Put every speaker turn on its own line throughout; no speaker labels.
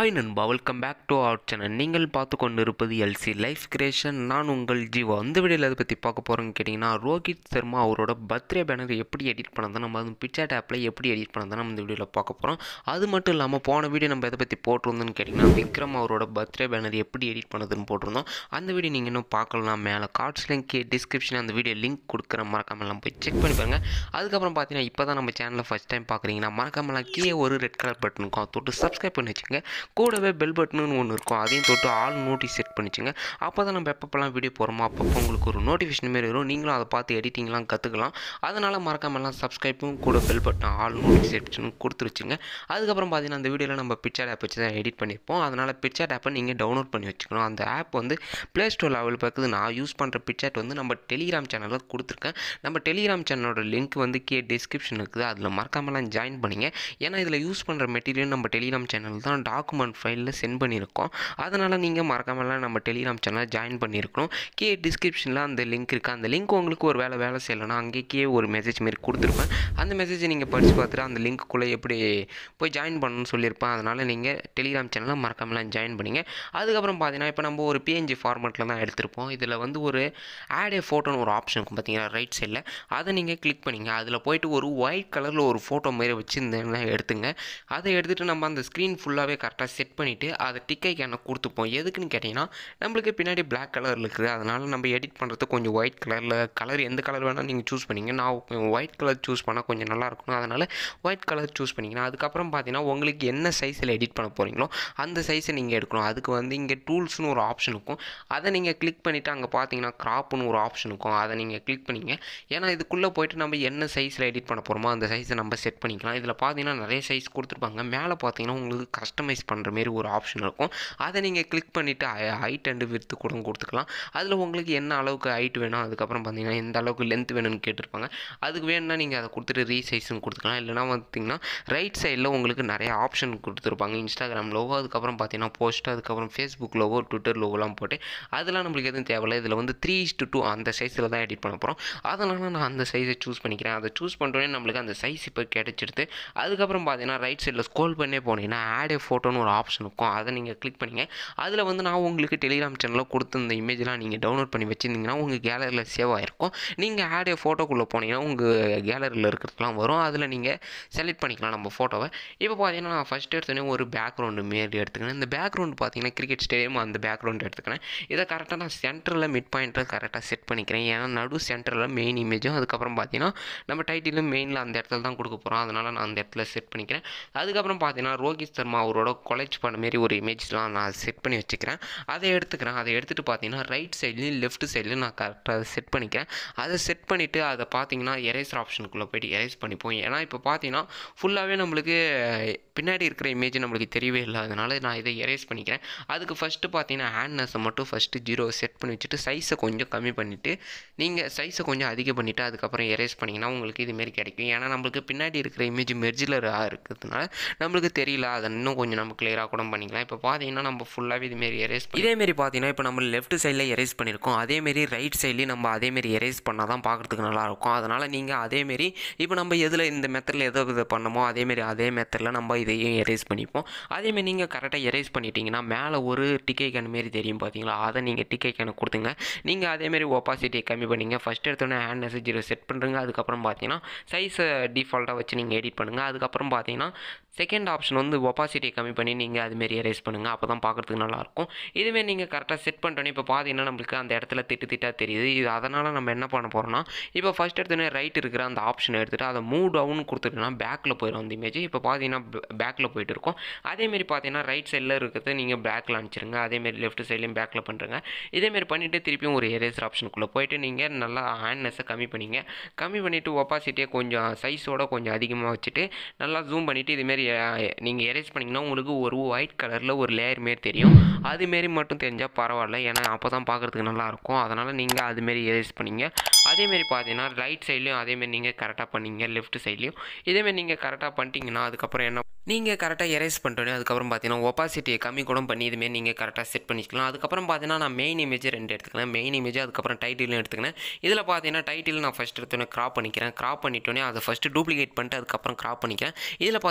hi நண்பா welcome back to our channel நீங்கள் பார்த்து கொண்டு இருப்பது எல்சி லைஃப் கிரியேஷன் நான் உங்கள் ஜீவா அந்த வீடியோவில் அதை பற்றி பார்க்க போகிறோன்னு கேட்டிங்கன்னா ரோஹித் சர்மா அவரோட பர்த்டே பேனர் எப்படி எடிட் பண்ணதை நம்ம அது பிக்சர் ஆப்பில் எப்படி எடிட் பண்ணதை நம்ம இந்த வீடியோவில் பார்க்க போகிறோம் அது மட்டும் இல்லாமல் போன வீடியோ நம்ம எதை பற்றி போட்டிருந்தோன்னு கேட்டிங்கன்னா விக்ரம் அவரோட பர்த்டே பேனர் எப்படி எடிட் பண்ணதுன்னு போட்டிருந்தோம் அந்த வீடியோ நீங்கள் இன்னும் பார்க்கலாம் மேலே கார்ட்ஸ் லிங்க் டிஸ்கிரிப்ஷன் அந்த வீடியோ லிங்க் கொடுக்குற மறக்காமலாம் போய் செக் பண்ணி பாருங்க அதுக்கப்புறம் பார்த்தீங்கன்னா இப்போ தான் நம்ம சேனலில் ஃபஸ்ட் டைம் பார்க்குறீங்கன்னா மறக்காமலாம் கீழே ஒரு ரெட் கலர் பட்டன் இருக்கும் அதை தொட்டு சப்ஸ்கிரைப் பண்ணி வச்சுங்க கூடவே பெல் பட்டனுன்னு ஒன்று இருக்கும் அதையும் தொட்டு ஆல் நோட்டிஸ் செட் பண்ணிச்சுங்க அப்போ தான் நம்ம எப்பப்பெல்லாம் வீடியோ போகிறோமோ அப்பப்போ உங்களுக்கு ஒரு நோட்டிஃபிகேஷன் மாரி வரும் நீங்களும் அதை பார்த்து எடிட்டிங்லாம் கற்றுக்கலாம் அதனால் மறக்காமலாம் சப்ஸ்கிரைப்பும் கூட பெல் பட்டன் ஆல் நோட்டிஃபிகேஷன் கொடுத்து வச்சுங்க அதுக்கப்புறம் பார்த்தீங்கன்னா அந்த வீடியோவில் நம்ம பிக்சர் ஆப் வச்சு தான் எடிட் பண்ணியிருப்போம் அதனால் பிக்சர் ஆப்பை நீங்கள் டவுன்லோட் பண்ணி வச்சுக்கணும் அந்த ஆப் வந்து ப்ளே ஸ்டோரில் அவைலபிள் இருக்குது நான் யூஸ் பண்ணுற பிக்சர் வந்து நம்ம டெலிகிராம் சேனலில் கொடுத்துருக்கேன் நம்ம டெலிகிராம் சேனலோட லிங்க் வந்து கே டிஸ்கிரிப்ஷன் இருக்குது அதில் மறக்காமலாம் ஜாயின் பண்ணிங்க ஏன்னா இதில் யூஸ் பண்ணுற மெட்டீரியல் நம்ம டெலிகிராம் சேனல் தான் டாக்குமெண்ட் ஃபைலில் சென்ட் பண்ணியிருக்கோம் அதனால் நீங்கள் மறக்காமலாம் நம்ம டெலிகிராம் சேனலை ஜாயின் பண்ணியிருக்கணும் கே டிஸ்கிரிப்ஷனில் அந்த லிங்க் இருக்குது அந்த லிங்க் உங்களுக்கு ஒரு வேலை வேலை செய்யலைன்னா அங்கேயே ஒரு மெசேஜ் மாரி கொடுத்துருப்பேன் அந்த மெசேஜை நீங்கள் படித்து பார்த்துட்டு அந்த லிங்க்குள்ளே எப்படி போய் ஜாயின் பண்ணணும்னு சொல்லியிருப்பேன் அதனால் நீங்கள் டெலிகிராம் சேனலில் மறக்காமலாம் ஜாயின் பண்ணிங்க அதுக்கப்புறம் பார்த்தீங்கன்னா இப்போ நம்ம ஒரு பிஎன்ஜி ஃபார்மெட்டில் தான் எடுத்திருப்போம் இதில் வந்து ஒரு ஆட் ஏ ஃபோட்டோன்னு ஒரு ஆப்ஷன் இருக்கும் பார்த்தீங்கன்னா ரைட் சைடில் அதை நீங்கள் கிளிக் பண்ணிங்க அதில் போயிட்டு ஒரு ஒயிட் கலரில் ஒரு ஃபோட்டோ மாரி வச்சுருந்தேன்னா எடுத்துங்க அதை எடுத்துகிட்டு நம்ம அந்த ஸ்க்ரீன் ஃபுல்லாகவே கரெக்டாக செட் பண்ணிவிட்டு அதை டிக்கை கேனை கொடுத்துப்போம் எதுக்குன்னு கேட்டிங்கன்னா நம்மளுக்கு பின்னாடி பிளாக் கலர் இருக்குது அதனால் நம்ம எடிட் பண்ணுறது கொஞ்சம் ஒயிட் கலரில் கலர் எந்த கலர் வேணால் நீங்கள் சூஸ் பண்ணிங்க நான் ஒயிட் கலர் சூஸ் பண்ணால் கொஞ்சம் நல்லா இருக்கணும் அதனால் ஒயிட் கலர் சூஸ் பண்ணிங்கன்னா அதுக்கப்புறம் பார்த்தீங்கன்னா உங்களுக்கு என்ன சைஸில் எடிட் பண்ண போகிறீங்களோ அந்த சைஸை நீங்கள் எடுக்கணும் அதுக்கு வந்து இங்கே டூல்ஸ்னு ஒரு ஆப்ஷன் இருக்கும் அதை நீங்கள் கிளிக் பண்ணிவிட்டு அங்கே பார்த்தீங்கன்னா க்ராப்னு ஒரு ஆப்ஷன் இருக்கும் அதை நீங்கள் கிளிக் பண்ணிங்க ஏன்னா இதுக்குள்ளே போயிட்டு நம்ம என்ன சைஸில் எடிட் பண்ண போகிறோமோ அந்த சைஸை நம்ம செட் பண்ணிக்கலாம் இதில் பார்த்தீங்கன்னா நிறைய சைஸ் கொடுத்துருப்பாங்க மேலே பார்த்தீங்கன்னா உங்களுக்கு கஸ்டமைஸ் பண்ணுற மாரி ஒரு ஆப்ஷன் இருக்கும் அதை நீங்கள் கிளிக் பண்ணிவிட்டு ஹைட் அண்டு விர்த்து கூட கொடுத்துக்கலாம் அதில் உங்களுக்கு என்ன அளவுக்கு ஹைட் வேணும் அதுக்கப்புறம் பார்த்தீங்கன்னா எந்த அளவுக்கு லென்த் வேணும்னு கேட்டிருப்பாங்க அதுக்கு வேணும்னா நீங்கள் அதை கொடுத்துட்டு ரீசைஸ்னு கொடுத்துக்கலாம் இல்லைனா பார்த்தீங்கன்னா ரைட் சைடில் உங்களுக்கு நிறைய ஆப்ஷன் கொடுத்துருப்பாங்க இன்ஸ்டாகிராம் லோகோ அதுக்கப்புறம் பார்த்தீங்கன்னா போஸ்ட் அதுக்கப்புறம் ஃபேஸ்புக் லோகோ ட்விட்டர் லோகோலாம் போட்டு அதெல்லாம் நம்மளுக்கு எதுவும் தேவையில்லை இதில் வந்து த்ரீ இஸ்டு டூ அந்த சைஸில் தான் எடிட் பண்ண போகிறோம் அதனால் நான் அந்த சைஸை சூஸ் பண்ணிக்கிறேன் அதை சூஸ் பண்ணுறோன்னே நம்மளுக்கு அந்த சைஸ் இப்போ கிடச்சிடுது அதுக்கப்புறம் பார்த்தீங்கன்னா ரைட் சைடில் ஸ்க்ரோல் பண்ணே போனீங்கன்னா ஆட் ஏ ஃபோட்டோன்னு ஒரு ஆப்ஷன் இருக்கும் அதை நீங்கள் கிளிக் பண்ணிங்க அதில் வந்து நான் உங்களுக்கு டெலிகிராம் சேனலில் கொடுத்த இந்த இமேஜ்லாம் நீங்கள் டவுன்லோட் பண்ணி வச்சுருந்தீங்கன்னா உங்கள் கேலரியில் சேவ் ஆகிருக்கும் நீங்கள் ஆட் ஏ ஃபோட்டோக்குள்ளே போனீங்கன்னா உங்கள் கேலரியில் இருக்கிறதுலாம் வரும் அதில் நீங்கள் செலக்ட் பண்ணிக்கலாம் நம்ம ஃபோட்டோவை இப்போ பார்த்தீங்கன்னா நான் ஃபஸ்ட் எடுத்தோடனே ஒரு பேக்ரவுண்டு மாரி எடுத்துக்கிறேன் இந்த பேக்ரவுண்டு பார்த்தீங்கன்னா கிரிக்கெட் ஸ்டேடியம் அந்த பேக்ரவுண்ட் எடுத்துக்கிறேன் இதை கரெக்டாக நான் சென்டரில் மிட் பாயிண்ட்டில் கரெக்டாக செட் பண்ணிக்கிறேன் ஏன்னா நடு சென்டரில் மெயின் இமேஜும் அதுக்கப்புறம் பார்த்தீங்கன்னா நம்ம டைட்டிலும் மெயினில் அந்த இடத்துல தான் கொடுக்க போகிறோம் அதனால் நான் அந்த இடத்துல செட் பண்ணிக்கிறேன் அதுக்கப்புறம் பார்த்தீங்கன்னா ரோஹித் சர்மா அவரோட கொலைச் பண்ண மாரி ஒரு இமேஜ்லாம் நான் செட் பண்ணி வச்சுக்கிறேன் அதை எடுத்துக்கிறேன் அதை எடுத்துகிட்டு பார்த்தீங்கன்னா ரைட் சைட்லேயும் லெஃப்ட் சைட்லேயும் நான் கரெக்டாக செட் பண்ணிக்கிறேன் அதை செட் பண்ணிவிட்டு அதை பார்த்தீங்கன்னா எரேசர் ஆப்ஷனுக்குள்ளே போய்ட்டு எரேஸ் பண்ணிப்போம் ஏன்னா இப்போ பார்த்தீங்கன்னா ஃபுல்லாகவே நம்மளுக்கு பின்னாடி இருக்கிற இமேஜ் நம்மளுக்கு தெரியவே இல்லை அதனால் நான் இதை எரேஸ் பண்ணிக்கிறேன் அதுக்கு ஃபஸ்ட்டு பார்த்தீங்கன்னா ஹேண்ட்னஸை மட்டும் ஃபஸ்ட்டு ஜீரோ செட் பண்ணி வச்சுட்டு சைஸை கொஞ்சம் கம்மி பண்ணிவிட்டு நீங்கள் சைஸை கொஞ்சம் அதிகம் பண்ணிவிட்டு அதுக்கப்புறம் எரேஸ் பண்ணிங்கன்னா உங்களுக்கு இதுமாரி கிடைக்கும் ஏன்னா நம்மளுக்கு பின்னாடி இருக்கிற இமேஜ் மெர்ஜிலராக இருக்கிறதுனால நம்மளுக்கு தெரியல அதை இன்னும் கொஞ்சம் நம்ம கிளியராக கூட பண்ணிக்கலாம் இப்போ பார்த்தீங்கன்னா நம்ம ஃபுல்லாகவே இதுமாரி எரேஸ் இதேமாரி பார்த்தீங்கன்னா இப்போ நம்ம லெஃப்ட் சைடில் எரேஸ் பண்ணியிருக்கோம் அதேமாரி ரைட் சைட்லேயும் நம்ம அதேமாரி எரேஸ் பண்ணால் தான் பார்க்குறதுக்கு நல்லாயிருக்கும் அதனால் நீங்கள் அதேமாரி இப்போ நம்ம எதில் இந்த மெத்தடில் எதை இதை பண்ணமோ அதேமாரி அதே மெத்தடில் நம்ம இதையும் எரேஸ் பண்ணிப்போம் அதேமாரி நீங்கள் கரெக்டாக எரேஸ் பண்ணிட்டீங்கன்னா மேலே ஒரு டிக்கை கேன் மாரி தெரியும் பார்த்தீங்களா அதை நீங்கள் டிக்கை கேனை கொடுத்துங்க நீங்கள் அதேமாரி ஒப்பாசிட்டியை கம்மி பண்ணிங்க ஃபஸ்ட் எடுத்தோடனே ஹேண்ட் ஜீரோ செட் பண்ணுறங்க அதுக்கப்புறம் பார்த்தீங்கன்னா சைஸை டிஃபால்ட்டாக வச்சு நீங்கள் எடிட் பண்ணுங்கள் அதுக்கப்புறம் பார்த்தீங்கன்னா செகண்ட் ஆப்ஷன் வந்து ஒப்பாசிட்டியை கம்மி பண்ணி நீங்கள் அதுமாரி எரேஸ் பண்ணுங்கள் அப்போ தான் பார்க்குறதுக்கு நல்லாயிருக்கும் இதுமாரி நீங்கள் கரெக்டாக செட் பண்ணிட்டோன்னே இப்போ பார்த்தீங்கன்னா நம்மளுக்கு அந்த இடத்துல திட்டு திட்டாக தெரியுது இது அதனால் நம்ம என்ன பண்ண போகிறோம்னா இப்போ ஃபஸ்ட் எடுத்தோடனே ரைட் இருக்கிற அந்த ஆப்ஷனை எடுத்துகிட்டு அதை மூவ் டவுன் கொடுத்துட்டோன்னா பேக்கில் போயிடும் அந்த இமேஜ் இப்போ பார்த்தீங்கன்னா பேக்கில் போயிட்டு இருக்கும் அதேமாரி பார்த்தீங்கன்னா ரைட் சைடில் இருக்கிறத நீங்கள் பேக்கில் அனுப்பிச்சிருங்க அதேமாரி லெஃப்ட் சைட்லேயும் பேக்கில் பண்ணுறங்க இதேமாரி பண்ணிவிட்டு திருப்பியும் ஒரு எரேசர் ஆப்ஷனுக்குள்ளே போயிட்டு நீங்கள் நல்லா ஹேண்ட்னஸை கம்மி பண்ணிங்க கம்மி பண்ணிவிட்டு ஒப்பாசிட்டியை கொஞ்சம் சைஸோட கொஞ்சம் அதிகமாக வச்சுட்டு நல்லா ஜூம் பண்ணிவிட்டு இதுமாரி நீங்கள் எரேஸ் பண்ணிங்கன்னா உங்களுக்கு ஒரு ஒயிட் கலரில் ஒரு லேயர் மாரி தெரியும் அதுமாரி மட்டும் தெரிஞ்சால் பரவாயில்ல ஏன்னா அப்போ தான் பார்க்குறதுக்கு நல்லாயிருக்கும் அதனால் நீங்கள் அதுமாரி எரேஸ் பண்ணிங்க அதேமாரி பார்த்தீங்கன்னா ரைட் சைட்லேயும் அதேமாரி நீங்கள் கரெக்டாக பண்ணீங்க லெஃப்ட் சைட்லேயும் இதேமாரி நீங்கள் கரெக்டாக பண்ணிட்டீங்கன்னா அதுக்கப்புறம் என்ன நீங்கள் கரெக்டாக எரேஸ் பண்ணிட்டோன்னே அதுக்கப்புறம் பார்த்தீங்கன்னா ஒப்பாசிட்டியை கம்மி கூட பண்ணி இதுமாரி நீங்கள் கரெக்டாக செட் பண்ணிக்கலாம் அதுக்கப்புறம் பார்த்தீங்கன்னா நான் மெயின் இமேஜ் ரெண்டு எடுத்துக்கிறேன் மெயின் இமேஜ் அதுக்கப்புறம் டைட்டிலும் எடுத்துக்கிறேன் இதில் பார்த்தீங்கன்னா டைட்டில் நான் ஃபஸ்ட் எடுத்தோன்னே க்ராப் பண்ணிக்கிறேன் க்ராப் பண்ணிட்டோன்னே அதை ஃபஸ்ட்டு டூப்ளிகேட் பண்ணிட்டு அதுக்கப்புறம் க்ராப் பண்ணிக்கிறேன் இதில் பார்த்தீங்கன்னா மே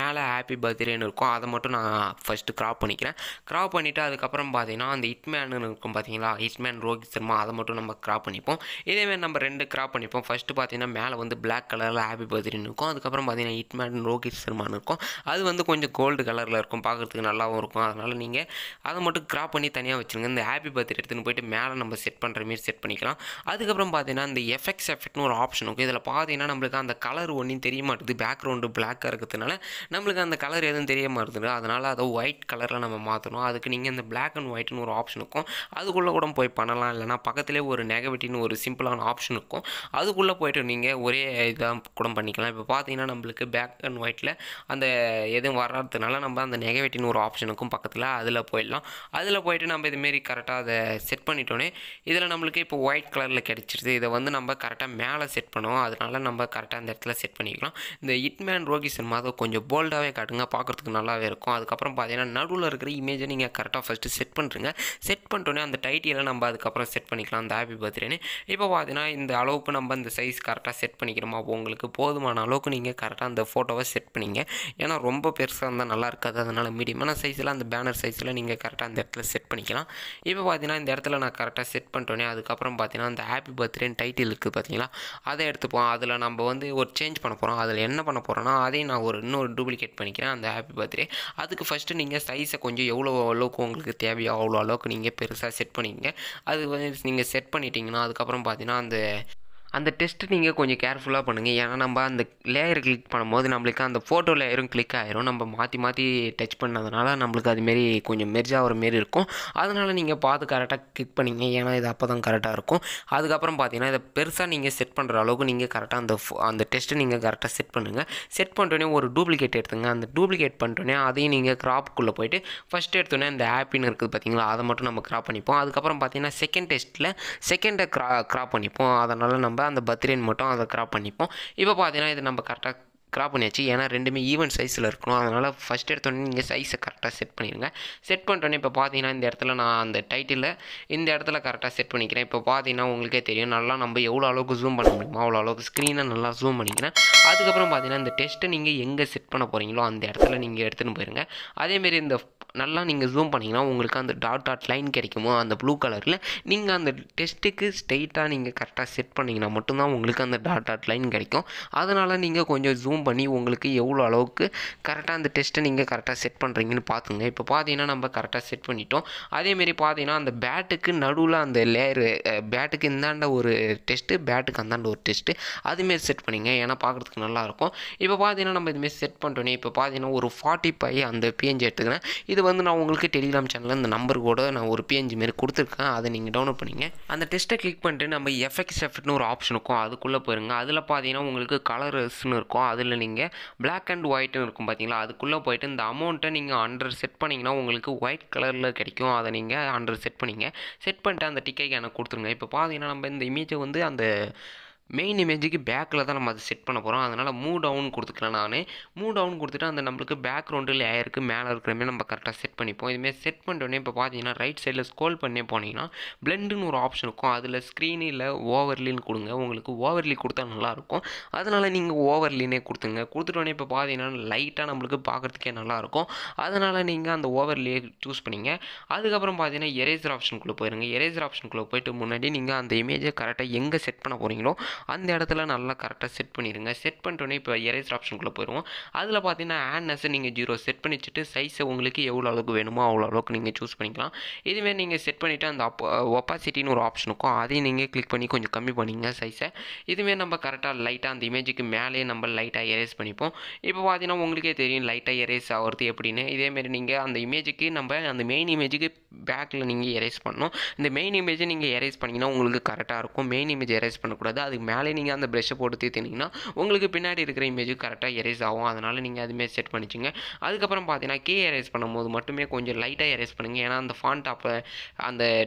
மேலே ஹாப்பி பர்த்டேன்னு இருக்கும் அதை மட்டும் நான் ஃபஸ்ட்டு க்ராப் பண்ணிக்கிறேன் க்ராப் பண்ணிவிட்டு அதுக்கப்புறம் பார்த்தீங்கன்னா அந்த ஹிட்மேனு இருக்கும் பார்த்தீங்களா ஹிட்மேன் ரோஹித் சர்மா அதை மட்டும் நம்ம க்ராப் பண்ணிப்போம் இதேமாதிரி நம்ம ரெண்டு க்ராப் பண்ணிப்போம் ஃபஸ்ட்டு பார்த்தீங்கன்னா மேலே வந்து பிளாக் கலரில் ஹாப்பி பர்த்டேன்னு இருக்கும் அதுக்கப்புறம் பார்த்தீங்கன்னா ஹிட்மேன் ரோஹித் சர்மான்னு இருக்கும் அது வந்து கொஞ்சம் கோல்டு கலரில் இருக்கும் பார்க்குறதுக்கு நல்லாவும் இருக்கும் அதனால் நீங்கள் அதை மட்டும் க்ராப் பண்ணி தனியாக வச்சுருங்க இந்த ஹாப்பி பர்த்டே எடுத்துன்னு போயிட்டு மேலே நம்ம செட் பண்ணுற மாரி செட் பண்ணிக்கலாம் அதுக்கப்புறம் பார்த்தீங்கன்னா இந்த எஃபெக்ட்ஸ் எஃபெக்ட்னு ஒரு ஆப்ஷன் இருக்கும் இதில் பார்த்தீங்கன்னா நம்மளுக்கு அந்த கலர் ஒன்றும் தெரிய மாட்டுது பேக்ரவுண்டு பிளாக்காக இருக்கிறதுனால நம்மளுக்கு அந்த கலர் எதுவும் தெரிய மாட்டுது அதனால் அதை ஒயிட் கலரில் நம்ம மாற்றணும் அதுக்கு நீங்கள் இந்த பிளாக் அண்ட் ஒயிட்னு ஒரு ஆப்ஷன் இருக்கும் அதுக்குள்ளே கூட போய் பண்ணலாம் இல்லைனா பக்கத்துலேயே ஒரு நெகட்டிவ்னு ஒரு சிம்பிளான ஆப்ஷன் இருக்கும் அதுக்குள்ளே போயிட்டு நீங்கள் ஒரே இதாக கூட பண்ணிக்கலாம் இப்போ பார்த்தீங்கன்னா நம்மளுக்கு பேக் அண்ட் ஒயிட்டில் அந்த எதுவும் வராததுனால நம்ம அந்த நெகட்டிவ்னு ஒரு ஆப்ஷன் இருக்கும் பக்கத்தில் அதில் போயிடலாம் அதில் போயிட்டு நம்ம இதுமாரி கரெக்டாக அதை செட் பண்ணிட்டோன்னே இதில் நம்மளுக்கு இப்போ ஒயிட் கலரில் கிடச்சிருது இதை வந்து நம்ம கரெக்டாக மேலே செட் பண்ணுவோம் அதனால நம்ம கரெக்டாக அந்த இடத்துல செட் பண்ணிக்கலாம் இந்த ஹிட்மேன் ரோகி சினிமா அதை கொஞ்சம் போல்டாகவே காட்டுங்க பார்க்குறதுக்கு நல்லாவே இருக்கும் அதுக்கப்புறம் பார்த்தீங்கன்னா நடுவில் இருக்கிற இமேஜை நீங்கள் கரெக்டாக ஃபஸ்ட்டு செட் பண்ணுறீங்க செட் பண்ணிட்டோன்னே அந்த டைட்டிலை நம்ம அதுக்கப்புறம் செட் பண்ணிக்கலாம் அந்த ஹாப்பி பர்த்டேன்னு இப்போ பார்த்தீங்கன்னா இந்த அளவுக்கு நம்ம இந்த சைஸ் கரெக்டாக செட் பண்ணிக்கிறோமா அப்போ உங்களுக்கு போதுமான அளவுக்கு நீங்கள் கரெக்டாக அந்த ஃபோட்டோவை செட் பண்ணிங்க ஏன்னா ரொம்ப பெருசாக இருந்தால் நல்லா இருக்காது அதனால் மீடியமான சைஸில் அந்த பேனர் சைஸில் நீங்கள் கரெக்டாக அந்த இடத்துல செட் பண்ணிக்கலாம் இப்போ பார்த்தீங்கன்னா இந்த இடத்துல நான் கரெக்டாக செட் பண்ணிட்டோன்னே அதுக்கப்புறம் பார்த்தீங்கன்னா அந்த ஹாப்பி பர்த்டேன்னு டைட்டில் இருக்குது பார்த்தீங்களா அதை எடுத்துப்போம் அதில் நம்ம வந்து ஒரு சேஞ்ச் பண்ண போகிறோம் அதில் என்ன பண்ண போகிறோன்னா அதையும் நான் ஒரு இன்னொரு டூப்ளிகேட் பண்ணிக்கிறேன் அந்த ஹாப்பி பர்த்டே அதுக்கு ஃபஸ்ட்டு நீங்கள் சைஸை கொஞ்சம் எவ்வளோ அளவுக்கு உங்களுக்கு தேவையோ அவ்வளோ அளவுக்கு நீங்கள் பெருசாக செட் பண்ணிக்கங்க அது வந்து நீங்கள் செட் பண்ணிட்டீங்கன்னா அதுக்கப்புறம் பார்த்தீங்கன்னா அந்த அந்த டெஸ்ட்டு நீங்கள் கொஞ்சம் கேர்ஃபுல்லாக பண்ணுங்கள் ஏன்னா நம்ம அந்த லேயர் கிளிக் பண்ணும்போது நம்மளுக்கு அந்த ஃபோட்டோ லேயரும் கிளிக் ஆயிரும் நம்ம மாற்றி மாற்றி டச் பண்ணதுனால நம்மளுக்கு அதுமாரி கொஞ்சம் மெர்ஜ் ஆகிற மாரி இருக்கும் அதனால் நீங்கள் பார்த்து கரெக்டாக கிளிக் பண்ணிங்க ஏன்னா இது அப்போ தான் கரெக்டாக இருக்கும் அதுக்கப்புறம் பார்த்தீங்கன்னா இதை பெருசாக நீங்கள் செட் பண்ணுற அளவுக்கு நீங்கள் கரெக்டாக அந்த ஃபோ- அந்த டெஸ்ட்டை நீங்கள் கரெக்டாக செட் பண்ணுங்கள் செட் பண்ணிட்டோன்னே ஒரு டூப்ளிகேட் எடுத்துங்க அந்த டூப்ளிகேட் பண்ணிட்டோன்னே அதையும் நீங்கள் கிராப்புக்குள்ளே போயிட்டு ஃபஸ்ட் எடுத்தோன்னே அந்த ஆப்பின்னு இருக்குது பார்த்தீங்களா அதை மட்டும் நம்ம கிராப் பண்ணிப்போம் அதுக்கப்புறம் பார்த்தீங்கன்னா செகண்ட் டெஸ்ட்டில் செகண்டை க்ரா கிராப் பண்ணிப்போம் அதனால் நம்ம அந்த பர்த்டேன்னு மட்டும் அதை கிராப் பண்ணிப்போம் இப்போ பார்த்தீங்கன்னா இது நம்ம கரெக்டாக கிராப் பண்ணியாச்சு ஏன்னா ரெண்டுமே ஈவன் சைஸில் இருக்கணும் அதனால் ஃபஸ்ட் எடுத்தோடனே நீங்கள் சைஸை கரெக்டாக செட் பண்ணிடுங்க செட் பண்ணிட்டோன்னே இப்போ பார்த்தீங்கன்னா இந்த இடத்துல நான் அந்த டைட்டிலில் இந்த இடத்துல கரெக்டாக செட் பண்ணிக்கிறேன் இப்போ பார்த்தீங்கன்னா உங்களுக்கே தெரியும் நல்லா நம்ம எவ்வளோ அளவுக்கு ஜூம் பண்ண முடியுமோ அவ்வளோ அளவுக்கு ஸ்க்ரீனை நல்லா ஜூம் பண்ணிக்கிறேன் அதுக்கப்புறம் பார்த்தீங்கன்னா இந்த டெஸ்ட்டை நீங்கள் எங்கே செட் பண்ண போகிறீங்களோ அந்த இடத்துல நீங்கள் எடுத்துகிட்டு போயிருங்க அதேமாரி இந்த நல்லா நீங்கள் ஜூம் பண்ணிங்கன்னா உங்களுக்கு அந்த டாட் டாட் லைன் கிடைக்குமோ அந்த ப்ளூ கலரில் நீங்கள் அந்த டெஸ்ட்டுக்கு ஸ்ட்ரெயிட்டாக நீங்கள் கரெக்டாக செட் பண்ணிங்கன்னா மட்டும்தான் உங்களுக்கு அந்த டாட் டாட் லைன் கிடைக்கும் அதனால் நீங்கள் கொஞ்சம் ஜூம் பண்ணி உங்களுக்கு எவ்வளோ அளவுக்கு கரெக்டாக அந்த டெஸ்ட்டை நீங்கள் கரெக்டாக செட் பண்ணுறீங்கன்னு பார்த்துங்க இப்போ பார்த்தீங்கன்னா நம்ம கரெக்டாக செட் பண்ணிட்டோம் அதேமாரி பார்த்தீங்கன்னா அந்த பேட்டுக்கு நடுவில் அந்த லேயரு பேட்டுக்கு இந்தாண்ட ஒரு டெஸ்ட்டு பேட்டுக்கு அந்தாண்ட ஒரு டெஸ்ட்டு அதுமாரி செட் பண்ணிங்க ஏன்னா பார்க்குறதுக்கு நல்லாயிருக்கும் இப்போ பார்த்தீங்கன்னா நம்ம இதுமாரி செட் பண்ணிட்டோன்னே இப்போ பார்த்தீங்கன்னா ஒரு ஃபார்ட்டி பை அந்த பிஎன்ஜி எடுத்துக்கிறேன் இது வந்து நான் உங்களுக்கு டெலிகிராம் சேனலில் இந்த நம்பர் கூட நான் ஒரு பிஎன்ஜி மாரி கொடுத்துருக்கேன் அதை நீங்கள் டவுன்லோட் பண்ணிங்க அந்த டெஸ்ட்டை கிளிக் பண்ணிட்டு நம்ம எஃப்எக்ஸ் எஃபெக்ட்னு ஒரு ஆப்ஷன் இருக்கும் அதுக்குள்ளே போயிருங்க அதில் பார்த்தீங்கன்னா உங்களுக்கு கலர்ஸ்னு இருக்கும் அதில் நீங்கள் Black அண்ட் ஒயிட்னு இருக்கும் பார்த்தீங்களா அதுக்குள்ளே போயிட்டு இந்த அமௌண்ட்டை நீங்கள் அண்டர் செட் பண்ணிங்கன்னா உங்களுக்கு ஒயிட் கலரில் கிடைக்கும் அதை நீங்கள் அண்டர் செட் பண்ணிங்க செட் பண்ணிட்டு அந்த டிக்கைக்கு எனக்கு கொடுத்துருங்க இப்போ பார்த்தீங்கன்னா நம்ம இந்த இமேஜை வந்து அந்த மெயின் இமேஜுக்கு பேக்கில் தான் நம்ம அதை செட் பண்ண போகிறோம் அதனால் மூவ் டவுன் கொடுத்துக்கிறேன் நான் மூவ் டவுன் கொடுத்துட்டு அந்த நம்மளுக்கு பேக்ரவுண்டு லேயருக்கு மேலே இருக்கிற மாதிரி நம்ம கரெக்டாக செட் பண்ணிப்போம் இதுமாரி செட் பண்ணிட்டோன்னே இப்போ பார்த்தீங்கன்னா ரைட் சைடில் ஸ்க்ரோல் பண்ணே போனீங்கன்னா பிளெண்டுன்னு ஒரு ஆப்ஷன் இருக்கும் அதில் ஸ்க்ரீனு இல்லை ஓவர்லின்னு கொடுங்க உங்களுக்கு ஓவர்லி கொடுத்தா நல்லாயிருக்கும் அதனால் நீங்கள் ஓவர்லினே கொடுத்துங்க கொடுத்துட்டோன்னே இப்போ பார்த்தீங்கன்னா லைட்டாக நம்மளுக்கு பார்க்குறதுக்கே நல்லாயிருக்கும் அதனால் நீங்கள் அந்த ஓவர்லியே சூஸ் பண்ணிங்க அதுக்கப்புறம் பார்த்தீங்கன்னா எரேசர் ஆப்ஷனுக்குள்ளே போயிருங்க எரேசர் ஆப்ஷனுக்குள்ளே போயிட்டு முன்னாடி நீங்கள் அந்த இமேஜை கரெக்டாக எங்கே செட் பண்ண போகிறீங்களோ அந்த இடத்துல நல்லா கரெக்டாக செட் பண்ணிடுங்க செட் பண்ணிட்டோன்னே இப்போ எரேசர் ஆப்ஷனுக்குள்ளே போயிடுவோம் அதில் பார்த்தீங்கன்னா ஆட்னஸை நீங்கள் ஜீரோ செட் பண்ணி வச்சுட்டு சைஸை உங்களுக்கு எவ்வளோ அளவுக்கு வேணுமோ அவ்வளோ அளவுக்கு நீங்கள் சூஸ் பண்ணிக்கலாம் இதுமாரி நீங்கள் செட் பண்ணிவிட்டு அந்த அப் ஒப்பாசிட்டின்னு ஒரு ஆப்ஷன் இருக்கும் அதையும் நீங்கள் கிளிக் பண்ணி கொஞ்சம் கம்மி பண்ணிங்க சைஸை இதுமாரி நம்ம கரெக்டாக லைட்டாக அந்த இமேஜுக்கு மேலேயே நம்ம லைட்டாக எரேஸ் பண்ணிப்போம் இப்போ பார்த்தீங்கன்னா உங்களுக்கே தெரியும் லைட்டாக எரேஸ் ஆகிறது எப்படின்னு இதேமாரி நீங்கள் அந்த இமேஜுக்கு நம்ம அந்த மெயின் இமேஜுக்கு பேக்கில் நீங்கள் எரேஸ் பண்ணணும் இந்த மெயின் இமேஜை நீங்கள் எரேஸ் பண்ணிங்கன்னா உங்களுக்கு கரெக்டாக இருக்கும் மெயின் இமேஜ் எரேஸ் பண்ணக்கூடாது அதுக்கு மேலே நீங்கள் அந்த ப்ரெஷ்ஷை போட்டு தீர்த்தினீங்கன்னா உங்களுக்கு பின்னாடி இருக்கிற இமேஜ் கரெக்டாக எரேஸ் ஆகும் அதனால் நீங்கள் அதுமாரி செட் பண்ணிச்சுங்க அதுக்கப்புறம் பார்த்தீங்கன்னா கீ எரேஸ் பண்ணும்போது மட்டுமே கொஞ்சம் லைட்டாக எரேஸ் பண்ணுங்கள் ஏன்னா அந்த ஃபாண்ட் அப்போ அந்த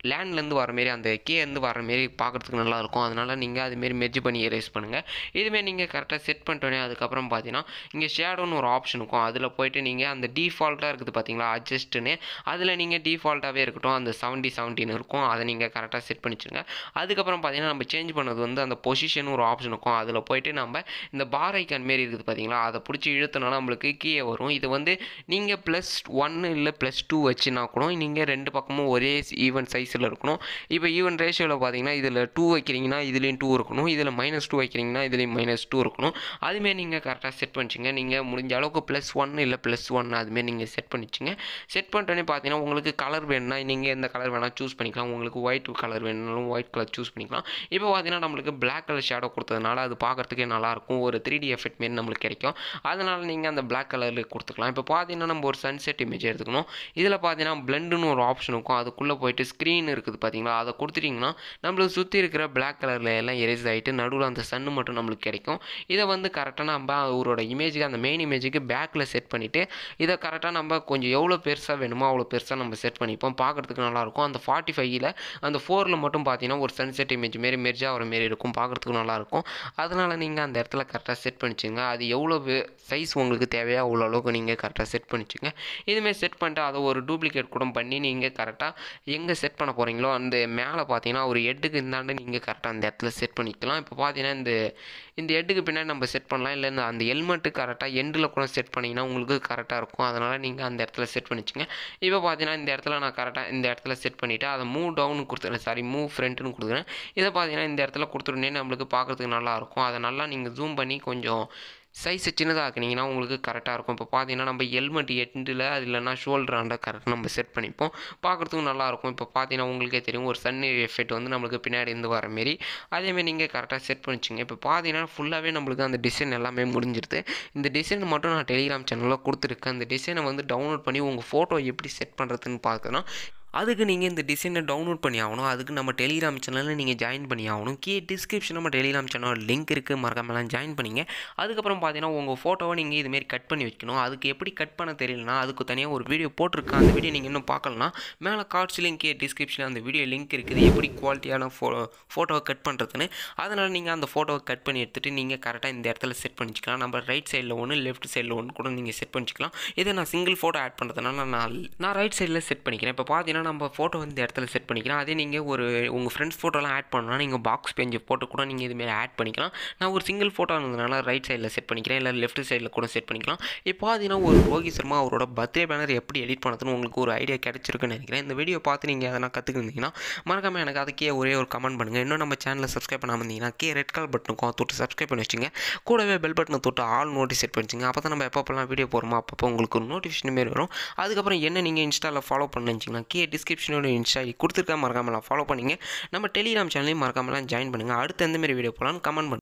லேண்ட்லேருந்து வர மாரி அந்த கேலேருந்து வர மாரி பார்க்குறதுக்கு நல்லாயிருக்கும் அதனால் நீங்கள் அதுமாரி மெர்ஜ் பண்ணி எரேஸ் பண்ணுங்கள் இதுமாரி நீங்கள் கரெக்டாக செட் பண்ணிட்டோன்னே அதுக்கப்புறம் பார்த்தீங்கன்னா இங்கே ஷேடோன்னு ஒரு ஆப்ஷன் இருக்கும் அதில் போயிட்டு நீங்கள் அந்த டிஃபால்ட்டாக இருக்குது பார்த்தீங்களா அட்ஜஸ்ட்டுன்னு அதில் நீங்கள் டிஃபால்ட்டாகவே இருக்கட்டும் அந்த செவன்ட்டி செவன்ட்டின்னு இருக்கும் அதை நீங்கள் கரெக்டாக செட் பண்ணிச்சுங்க அதுக்கப்புறம் பார்த்தீங்கன்னா நம்ம சேஞ்ச் பண்ணது வந்து அந்த பொசிஷன் ஒரு ஆப்ஷன் இருக்கும் அதில் போயிட்டு நம்ம இந்த பார் ஐக்கான் மாரி இருக்குது பார்த்தீங்களா அதை பிடிச்சி இழுத்தனா நம்மளுக்கு கீழே வரும் இது வந்து நீங்கள் ப்ளஸ் ஒன்று இல்லை ப்ளஸ் டூ வச்சுனா கூட நீங்கள் ரெண்டு பக்கமும் ஒரே ஈவன் சைஸில் இருக்கணும் இப்போ ஈவன் ரேஷியோவில் பார்த்தீங்கன்னா இதில் டூ வைக்கிறீங்கன்னா இதுலேயும் டூ இருக்கணும் இதில் மைனஸ் டூ வைக்கிறீங்கன்னா இதுலேயும் மைனஸ் டூ இருக்கணும் அதுமாரி நீங்கள் கரெக்டாக செட் பண்ணிச்சிங்க நீங்கள் முடிஞ்ச அளவுக்கு ப்ளஸ் ஒன் இல்லை ப்ளஸ் ஒன் அதுமாரி நீங்கள் செட் பண்ணிச்சிங்க செட் பண்ணிட்டோன்னே பார்த்தீங்கன்னா உங்களுக்கு கலர் வேணும்னா நீங்கள் எந்த கலர் வேணால் சூஸ் பண்ணிக்கலாம் உங்களுக்கு ஒயிட் கலர் வேணும்னாலும் ஒயிட் கலர் சூஸ் பண்ணிக்கலாம் இப்போ பார்த்தீங்கன்னா நம்மளுக்கு பிளாக் கலர் ஷேடோ கொடுத்ததுனால அது பார்க்குறதுக்கே நல்லாயிருக்கும் ஒரு த்ரீ டி எஃபெக்ட் மாரி நம்மளுக்கு கிடைக்கும் அதனால் நீங்கள் அந்த பிளாக் கலரில் கொடுத்துக்கலாம் இப்போ பார்த்தீங்கன்னா நம்ம ஒரு சன்செட் இமேஜ் எடுத்துக்கணும் இதில் பார்த்தீங்கன்னா பிளெண்டுன்னு ஒரு ஆப்ஷன் இருக்கும் அதுக்குள்ளே போயிட்டு ஸ்க்ரீன் இருக்குது பார்த்தீங்களா அதை கொடுத்துட்டிங்கன்னா நம்மளுக்கு சுற்றி இருக்கிற பிளாக் கலரில் எல்லாம் எரேஸ் ஆகிட்டு நடுவில் அந்த சன்னு மட்டும் நம்மளுக்கு கிடைக்கும் இதை வந்து கரெக்டாக நம்ம அவரோட இமேஜுக்கு அந்த மெயின் இமேஜுக்கு பேக்கில் செட் பண்ணிவிட்டு இதை கரெக்டாக நம்ம கொஞ்சம் எவ்வளோ பெருசாக வேணுமோ அவ்வளோ பெருசாக நம்ம செட் பண்ணிப்போம் பார்க்குறதுக்கு நல்லாயிருக்கும் அந்த ஃபார்ட்டி ஃபைவ்ல அந்த ஃபோரில் மட்டும் பார்த்தீங்கன்னா ஒரு சன்செட் இமேஜ் மாரி மெர்ஜ் ஆகிற மாரி இருக்கும் பார்க்குறதுக்கு நல்லாயிருக்கும் அதனால் நீங்கள் அந்த இடத்துல கரெக்டாக செட் பண்ணிச்சுங்க அது எவ்வளோ சைஸ் உங்களுக்கு தேவையோ அவ்வளோ அளவுக்கு நீங்கள் கரெக்டாக செட் பண்ணிச்சுங்க இதுமாரி செட் பண்ணிட்டு அதை ஒரு டூப்ளிகேட் கூட பண்ணி நீங்கள் கரெக்டாக எங்கே செட் பண்ண போகிறீங்களோ அந்த மேலே பார்த்தீங்கன்னா ஒரு ஹெட்டுக்கு இந்தாண்டு நீங்கள் கரெக்டாக அந்த இடத்துல செட் பண்ணிக்கலாம் இப்போ பார்த்தீங்கன்னா இந்த இந்த ஹெட்டுக்கு பின்னாடி நம்ம செட் பண்ணலாம் இல்லை இந்த அந்த ஹெல்மெட்டு கரெக்டாக எண்டில் கூட செட் பண்ணிங்கன்னா உங்களுக்கு கரெக்டாக இருக்கும் அதனால் நீங்கள் அந்த இடத்துல செட் பண்ணிச்சுங்க இப்போ பார்த்தீங்கன்னா இந்த இடத்துல நான் கரெக்டாக இந்த இடத்துல செட் பண்ணிவிட்டு அதை மூவ் டவுன் கொடுத்துறேன் சாரி மூவ் ஃப்ரண்ட்டுன்னு கொடுக்குறேன் இதை பார்த்தீங்கன்னா இந்த இடத்துல கொடுத்துருந்தே நம்மளுக்கு பார்க்குறதுக்கு நல்லாயிருக்கும் அதை நல்லா நீங்கள் ஜூம் பண்ணி கொஞ்சம் சைஸை சின்னதாக்குனீங்கன்னா உங்களுக்கு கரெக்டாக இருக்கும் இப்போ பார்த்தீங்கன்னா நம்ம ஹெல்மெட் எண்டில் அது இல்லைனா ஷோல்டராண்ட கரெக்டாக நம்ம செட் பண்ணிப்போம் பார்க்குறதுக்கும் நல்லாயிருக்கும் இப்போ பார்த்தீங்கன்னா உங்களுக்கே தெரியும் ஒரு சன் எஃபெக்ட் வந்து நம்மளுக்கு பின்னாடி இருந்து வர மாரி அதேமாரி நீங்கள் கரெக்டாக செட் பண்ணிச்சிங்க இப்போ பார்த்தீங்கன்னா ஃபுல்லாகவே நம்மளுக்கு அந்த டிசைன் எல்லாமே முடிஞ்சிருது இந்த டிசைன் மட்டும் நான் டெலிகிராம் சேனலில் கொடுத்துருக்கேன் அந்த டிசைனை வந்து டவுன்லோட் பண்ணி உங்கள் ஃபோட்டோ எப்படி செட் பண்ணுறதுன்னு பார்க்கணும் அதுக்கு நீங்கள் இந்த டிசைனை டவுன்லோட் பண்ணி ஆகணும் அதுக்கு நம்ம டெலிகிராம் சேனலில் நீங்கள் ஜாயின் பண்ணி ஆகணும் கீழே டிஸ்கிரிப்ஷன் நம்ம டெலிகிராம் சேனல் லிங்க் இருக்குது மறக்காமலாம் ஜாயின் பண்ணிங்க அதுக்கப்புறம் பார்த்தீங்கன்னா உங்கள் ஃபோட்டோவை நீங்கள் இதுமாரி கட் பண்ணி வைக்கணும் அதுக்கு எப்படி கட் பண்ண தெரியலனா அதுக்கு தனியாக ஒரு வீடியோ போட்டிருக்கேன் அந்த வீடியோ நீங்கள் இன்னும் பார்க்கலனா மேலே கார்ட்ஸ்லேயும் கீழே டிஸ்கிரிப்ஷனில் அந்த வீடியோ லிங்க் இருக்குது எப்படி குவாலிட்டியான ஃபோ ஃபோட்டோவை கட் பண்ணுறதுன்னு அதனால் நீங்கள் அந்த ஃபோட்டோவை கட் பண்ணி எடுத்துகிட்டு நீங்கள் கரெக்டாக இந்த இடத்துல செட் பண்ணிக்கலாம் நம்ம ரைட் சைடில் ஒன்று லெஃப்ட் சைடில் ஒன்று கூட நீங்கள் செட் பண்ணிக்கலாம் இதை நான் சிங்கிள் ஃபோட்டோ ஆட் பண்ணுறதுனால நான் நான் ரைட் சைடில் செட் பண்ணிக்கிறேன் இப்போ பார்த்தீங்கன்னா நம்ம ஃபோட்டோ வந்து இடத்துல செட் பண்ணிக்கலாம் அதே நீங்கள் ஒரு உங்கள் ஃப்ரெண்ட்ஸ் ஃபோட்டோலாம் ஆட் பண்ணலாம் நீங்கள் பாக்ஸ் பேஞ்சு ஃபோட்டோ கூட நீங்கள் இதுமாரி ஆட் பண்ணிக்கலாம் நான் ஒரு சிங்கிள் ஃபோட்டோ இருந்ததுனால ரைட் சைடில் செட் பண்ணிக்கிறேன் இல்லை லெஃப்ட் சைடில் கூட செட் பண்ணிக்கலாம் இப்போ பார்த்தீங்கன்னா ஒரு ரோஹித் சர்மா அவரோட பர்த்டே பேனர் எப்படி எடிட் பண்ணுறதுன்னு உங்களுக்கு ஒரு ஐடியா கிடச்சிருக்குன்னு நினைக்கிறேன் இந்த வீடியோ பார்த்து நீங்கள் அதெல்லாம் கற்றுக்கிருந்தீங்கன்னா மறக்காமல் எனக்கு அதுக்கே ஒரே ஒரு கமெண்ட் பண்ணுங்கள் இன்னும் நம்ம சேனலை சப்ஸ்கிரைப் பண்ணாமல் இருந்தீங்கன்னா கே ரெட் கால் பட்டனுக்கும் தொட்டு சப்ஸ்கிரைப் பண்ணி வச்சுங்க கூடவே பெல் பட்டனை தொட்டு ஆல் நோட்டீஸ் செட் பண்ணிச்சிங்க அப்போ தான் நம்ம எப்பப்போலாம் வீடியோ போகிறோமோ அப்பப்போ உங்களுக்கு ஒரு நோட்டிஃபிகேஷன் மாரி வரும் அதுக்கப்புறம் என்ன நீங்கள் இன்ஸ்டாவில் ஃபாலோ பண்ணுச்சிங்கன்னா கே டிஸ்கிரிப்ஷனோட இன்ஸ்டா கொடுத்துருக்கா மறக்காமலாம் ஃபாலோ பண்ணிங்க நம்ம டெலிகிராம் சேனலையும் மறக்காமலாம் ஜாயின் பண்ணுங்கள் அடுத்து எந்த மாதிரி வீடியோ போகலான்னு கமெண்ட் பண்ணுங்கள்